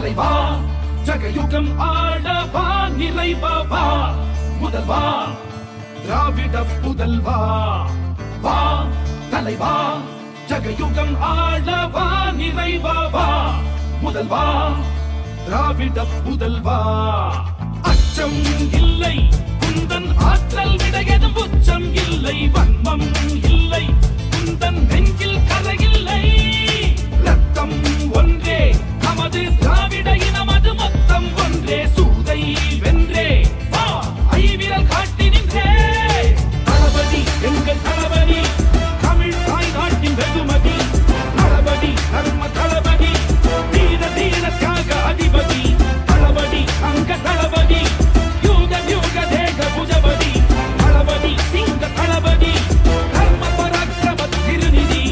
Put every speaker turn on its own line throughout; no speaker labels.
தலைவா ஜகயுகம் ஆளவா நிறைவா வா முதல்வா திராவிட புதல்வா வா தலைவா ஜகயுகம் ஆளவா நிறைவா வா முதல்வா திராவிட புதல்வா அச்சம் இல்லை குந்தன் ஆற்றல் விட எதும் உச்சம் இல்லை வன்மம் இல்லை குந்தன் நெஞ்சில் கரையில்லை ரத்தம் ஒன்றே நமது திராவிட இனமது மொத்தம் ஒன்றே சூதை வென்றே வா ஐவிரல் காட்டி நின்றே தளபதி எங்கள் தளபதி தமிழ் தாய் நாட்டின் வெகுமதி தளபதி தர்ம தளபதி தீர தீர தியாக அதிபதி தளபதி அங்க தளபதி யூக யூக தேக புஜபதி தளபதி சிங்க தளபதி தர்ம பராக்கிரம திருநிதி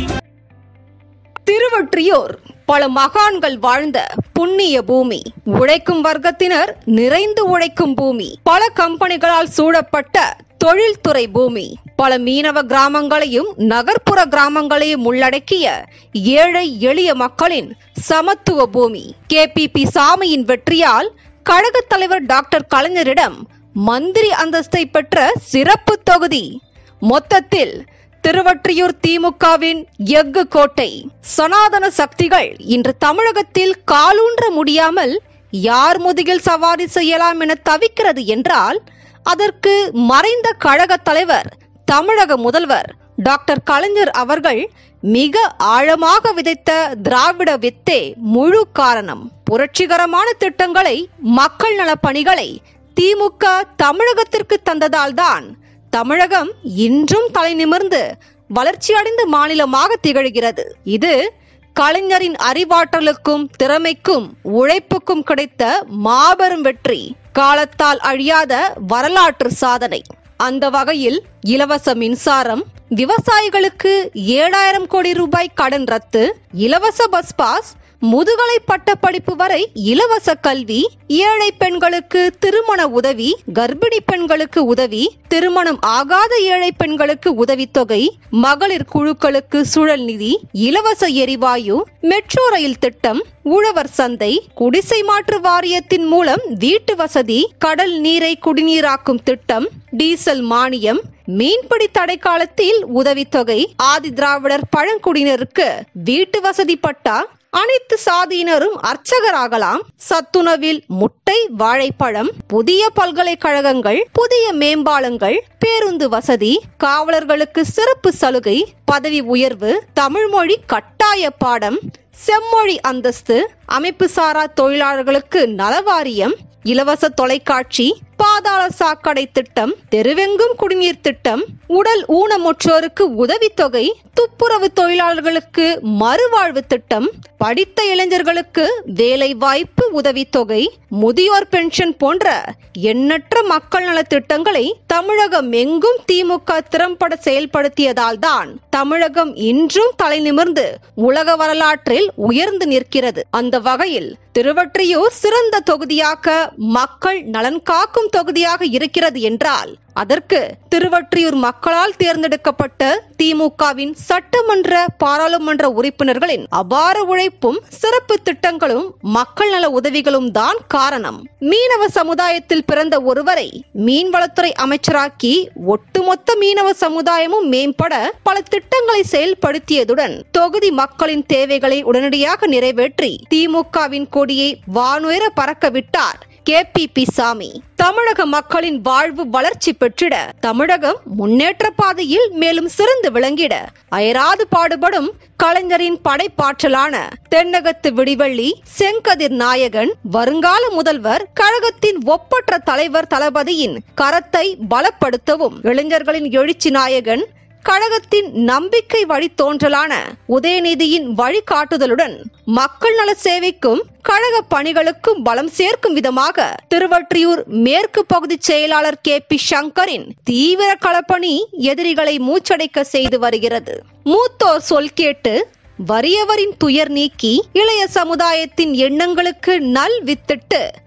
திருவொற்றியூர் பல மகான்கள் வாழ்ந்த புண்ணிய பூமி உழைக்கும் வர்க்கத்தினர் நிறைந்து உழைக்கும் பூமி பல கம்பெனிகளால் சூழப்பட்ட தொழில்துறை பூமி பல மீனவ கிராமங்களையும் நகர்ப்புற கிராமங்களையும் உள்ளடக்கிய ஏழை எளிய மக்களின் சமத்துவ பூமி கேபிபி சாமியின் வெற்றியால் கழகத் தலைவர் டாக்டர் கலைஞரிடம் மந்திரி அந்தஸ்தை பெற்ற சிறப்பு தொகுதி மொத்தத்தில் திருவொற்றியூர் திமுகவின் எஃகு கோட்டை சனாதன சக்திகள் இன்று தமிழகத்தில் காலூன்ற முடியாமல் யார் முதுகில் சவாரி செய்யலாம் என தவிக்கிறது என்றால் அதற்கு மறைந்த கழக தலைவர் தமிழக முதல்வர் டாக்டர் கலைஞர் அவர்கள் மிக ஆழமாக விதைத்த திராவிட வித்தே முழு காரணம் புரட்சிகரமான திட்டங்களை மக்கள் நலப் பணிகளை திமுக தமிழகத்திற்கு தந்ததால்தான் தமிழகம் இன்றும் தலை நிமிர்ந்து வளர்ச்சியடைந்த மாநிலமாக திகழ்கிறது இது கலைஞரின் அறிவாற்றலுக்கும் திறமைக்கும் உழைப்புக்கும் கிடைத்த மாபெரும் வெற்றி காலத்தால் அழியாத வரலாற்று சாதனை அந்த வகையில் இலவச மின்சாரம் விவசாயிகளுக்கு ஏழாயிரம் கோடி ரூபாய் கடன் ரத்து இலவச பஸ் பாஸ் முதுகலை பட்ட படிப்பு வரை இலவச கல்வி ஏழை பெண்களுக்கு திருமண உதவி கர்ப்பிணி பெண்களுக்கு உதவி திருமணம் ஆகாத ஏழை பெண்களுக்கு உதவித்தொகை மகளிர் குழுக்களுக்கு சுழல் நிதி இலவச எரிவாயு மெட்ரோ ரயில் திட்டம் உழவர் சந்தை குடிசை மாற்று வாரியத்தின் மூலம் வீட்டு வசதி கடல் நீரை குடிநீராக்கும் திட்டம் டீசல் மானியம் மீன்பிடி தடை காலத்தில் உதவித்தொகை ஆதி திராவிடர் பழங்குடியினருக்கு வீட்டு வசதி பட்டா அனைத்து சாதியினரும் அர்ச்சகராகலாம் சத்துணவில் முட்டை வாழைப்பழம் புதிய பல்கலைக்கழகங்கள் புதிய மேம்பாலங்கள் பேருந்து வசதி காவலர்களுக்கு சிறப்பு சலுகை பதவி உயர்வு தமிழ்மொழி கட்டாய பாடம் செம்மொழி அந்தஸ்து அமைப்பு சாரா தொழிலாளர்களுக்கு நலவாரியம் இலவச தொலைக்காட்சி பாதாள சாக்கடை திட்டம் தெருவெங்கும் குடிநீர் திட்டம் உடல் ஊனமுற்றோருக்கு உதவித்தொகை துப்புரவு தொழிலாளர்களுக்கு மறுவாழ்வு திட்டம் படித்த இளைஞர்களுக்கு வேலை வாய்ப்பு உதவித்தொகை முதியோர் பென்ஷன் போன்ற எண்ணற்ற மக்கள் நலத் திட்டங்களை தமிழகம் எங்கும் திமுக திறம்பட செயல்படுத்தியதால் தான் தமிழகம் இன்றும் தலை நிமிர்ந்து உலக வரலாற்றில் உயர்ந்து நிற்கிறது அந்த வகையில் திருவொற்றியூர் சிறந்த தொகுதியாக மக்கள் நலன் காக்கும் தொகுதியாக இருக்கிறது என்றால் அதற்கு திருவொற்றியூர் மக்களால் தேர்ந்தெடுக்கப்பட்ட திமுகவின் சட்டமன்ற பாராளுமன்ற உறுப்பினர்களின் அபார உழைப்பும் சிறப்பு திட்டங்களும் மக்கள் நல உதவிகளும் தான் காரணம் மீனவ சமுதாயத்தில் பிறந்த ஒருவரை மீன்வளத்துறை அமைச்சராக்கி ஒட்டுமொத்த மீனவ சமுதாயமும் மேம்பட பல திட்டங்களை செயல்படுத்தியதுடன் தொகுதி மக்களின் தேவைகளை உடனடியாக நிறைவேற்றி திமுகவின் கொடியை வானுயர பறக்க விட்டார் கேபிபி சாமி தமிழக மக்களின் வாழ்வு வளர்ச்சி பெற்றிட தமிழகம் முன்னேற்ற பாதையில் மேலும் சிறந்து விளங்கிட அயராது பாடுபடும் கலைஞரின் படைப்பாற்றலான தென்னகத்து விடிவள்ளி செங்கதிர் நாயகன் வருங்கால முதல்வர் கழகத்தின் ஒப்பற்ற தலைவர் தளபதியின் கரத்தை பலப்படுத்தவும் இளைஞர்களின் எழுச்சி நாயகன் கழகத்தின் நம்பிக்கை வழித்தோன்றலான உதயநிதியின் வழிகாட்டுதலுடன் மக்கள் நல சேவைக்கும் கழக பணிகளுக்கும் பலம் சேர்க்கும் விதமாக திருவொற்றியூர் மேற்கு பகுதி செயலாளர் கே பி சங்கரின் தீவிர களப்பணி எதிரிகளை மூச்சடைக்க செய்து வருகிறது மூத்தோர் சொல் கேட்டு வறியவரின் துயர் நீக்கி இளைய சமுதாயத்தின் எண்ணங்களுக்கு நல் வித்திட்டு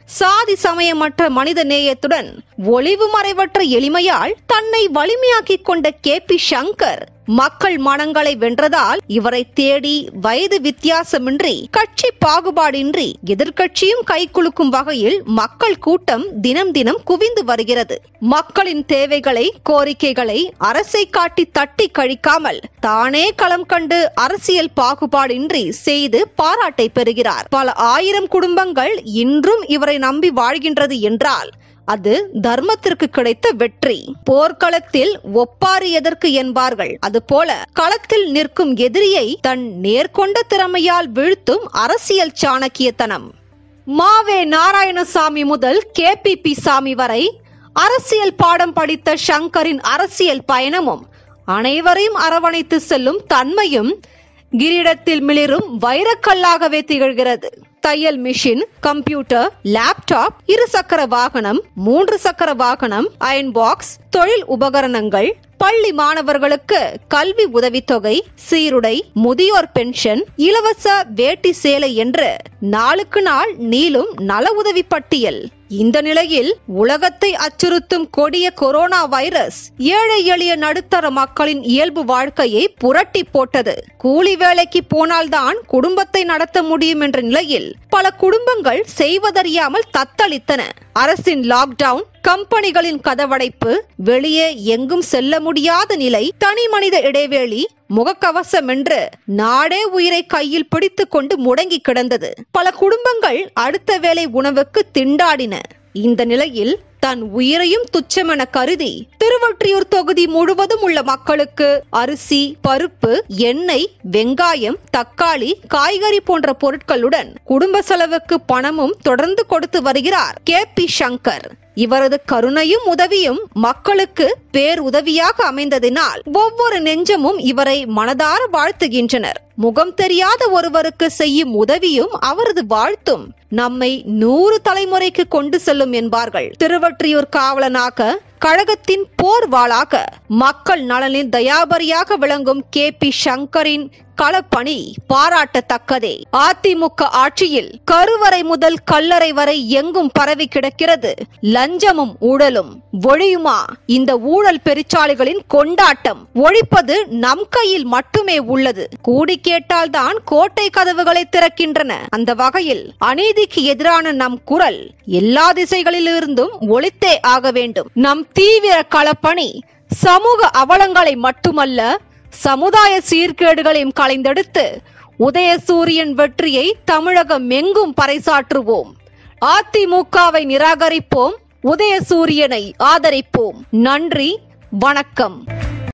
சாதி சமயமற்ற மனித நேயத்துடன் ஒளிவு மறைவற்ற எளிமையால் தன்னை வலிமையாக்கிக் கொண்ட கே பி சங்கர் மக்கள் மனங்களை வென்றதால் இவரை தேடி வயது வித்தியாசமின்றி கட்சி பாகுபாடின்றி எதிர்க்கட்சியும் கைகுலுக்கும் வகையில் மக்கள் கூட்டம் தினம் தினம் குவிந்து வருகிறது மக்களின் தேவைகளை கோரிக்கைகளை அரசை காட்டி தட்டி கழிக்காமல் தானே களம் கண்டு அரசியல் பாகுபாடின்றி செய்து பாராட்டை பெறுகிறார் பல ஆயிரம் குடும்பங்கள் இன்றும் இவரை நம்பி வாழ்கின்றது என்றால் அது தர்மத்திற்கு கிடைத்த வெற்றி போர்க்களத்தில் ஒப்பாரி எதற்கு என்பார்கள் அதுபோல களத்தில் நிற்கும் எதிரியை தன் நேர்கொண்ட திறமையால் வீழ்த்தும் அரசியல் சாணக்கியத்தனம் மாவே நாராயணசாமி முதல் கே பி பி சாமி வரை அரசியல் பாடம் படித்த சங்கரின் அரசியல் பயணமும் அனைவரையும் அரவணைத்து செல்லும் தன்மையும் கிரீடத்தில் மிளிரும் வைரக்கல்லாகவே திகழ்கிறது தையல் மிஷின் கம்ப்யூட்டர் லேப்டாப் இரு சக்கர வாகனம் மூன்று சக்கர வாகனம் அயன் பாக்ஸ் தொழில் உபகரணங்கள் பள்ளி மாணவர்களுக்கு கல்வி உதவித்தொகை சீருடை முதியோர் பென்ஷன் இலவச வேட்டி சேலை என்று நாளுக்கு நாள் நீளும் நல உதவி பட்டியல் இந்த நிலையில் உலகத்தை அச்சுறுத்தும் கொடிய கொரோனா வைரஸ் ஏழை எளிய நடுத்தர மக்களின் இயல்பு வாழ்க்கையை புரட்டி போட்டது கூலி வேலைக்கு போனால்தான் குடும்பத்தை நடத்த முடியும் என்ற நிலையில் பல குடும்பங்கள் செய்வதறியாமல் தத்தளித்தன அரசின் லாக்டவுன் கம்பெனிகளின் கதவடைப்பு வெளியே எங்கும் செல்ல முடியாத நிலை தனி மனித இடைவேளி முகக்கவசம் என்று நாடே உயிரை கையில் பிடித்துக் கொண்டு முடங்கி கிடந்தது பல குடும்பங்கள் அடுத்த வேளை உணவுக்கு திண்டாடின இந்த நிலையில் தன் உயிரையும் துச்சமென கருதி திருவொற்றியூர் தொகுதி முழுவதும் உள்ள மக்களுக்கு அரிசி பருப்பு எண்ணெய் வெங்காயம் தக்காளி காய்கறி போன்ற பொருட்களுடன் குடும்ப செலவுக்கு பணமும் தொடர்ந்து கொடுத்து வருகிறார் கே பி சங்கர் இவரது கருணையும் உதவியும் மக்களுக்கு பேர் உதவியாக அமைந்ததினால் ஒவ்வொரு நெஞ்சமும் இவரை மனதார வாழ்த்துகின்றனர் முகம் தெரியாத ஒருவருக்கு செய்யும் உதவியும் அவரது வாழ்த்தும் நம்மை நூறு தலைமுறைக்கு கொண்டு செல்லும் என்பார்கள் திருவொற்றியூர் காவலனாக கழகத்தின் போர்வாளாக மக்கள் நலனில் தயாபரியாக விளங்கும் கே பி சங்கரின் களப்பணி பாராட்டத்தக்கதே அதிமுக ஆட்சியில் கருவறை முதல் கல்லறை வரை எங்கும் பரவி கிடக்கிறது லஞ்சமும் ஊழலும் ஒழியுமா இந்த ஊழல் பெருச்சாளிகளின் கொண்டாட்டம் ஒழிப்பது நம் கையில் மட்டுமே உள்ளது கூடி கேட்டால்தான் கோட்டை கதவுகளை திறக்கின்றன அந்த வகையில் அநீதிக்கு எதிரான நம் குரல் எல்லா திசைகளிலிருந்தும் ஒழித்தே ஆக வேண்டும் நம் தீவிர களப்பணி சமூக அவலங்களை மட்டுமல்ல சமுதாய சீர்கேடுகளையும் களைந்தெடுத்து உதயசூரியன் வெற்றியை தமிழகம் எங்கும் பறைசாற்றுவோம் அதிமுகவை நிராகரிப்போம் உதயசூரியனை ஆதரிப்போம் நன்றி வணக்கம்